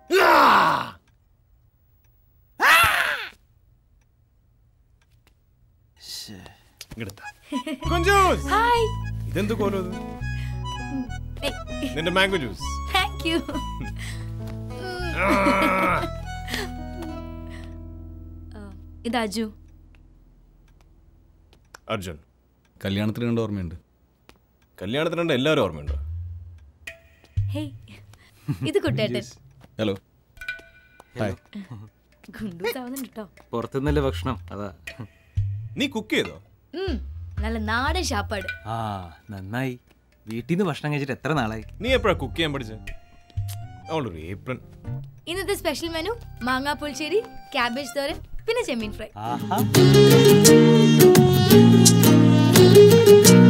ഇങ്ങടുത്ത Kunjus hi ഇതെന്ത് കോലം ഇത് നിന്റെ മാംഗോ ജ്യൂസ് താങ്ക് യു ഇത് അജു അർജുൻ കല്യാണത്തിന് കണ്ട ഓർമ്മയുണ്ട് കല്യാണത്തിന് കണ്ട എല്ലാവരും ഓർമ്മയുണ്ടോ ഹേയ് ഇത് കുട്ടേട്ടൻ ഹലോ ഹായ് ഗുണ്ടൂസ് ആവുന്നുണ്ട് കേട്ടോ പുറത്തുനിന്നല്ലേ ഭക്ഷണം അതാ നീ കുക്ക് ചെയ്തോ ഉം, നല്ല നാടൻ ഷാപ്പാട് ആ നന്നായി വീട്ടിൽ നിന്ന് ഭക്ഷണം കഴിച്ചിട്ട് എത്ര നാളായി നീ എപ്പോഴാ കുക്ക് ചെയ്യാൻ പഠിച്ചത് അവളൊരു ഏപ്രിൽ ഇന്നത്തെ സ്പെഷ്യൽ മെനു മാങ്ങാ പുളിശ്ശേരി ക്യാബേജ് തോരൻ പിന്നെ ചെമ്മീൻ ഫ്രൈ ആഹാ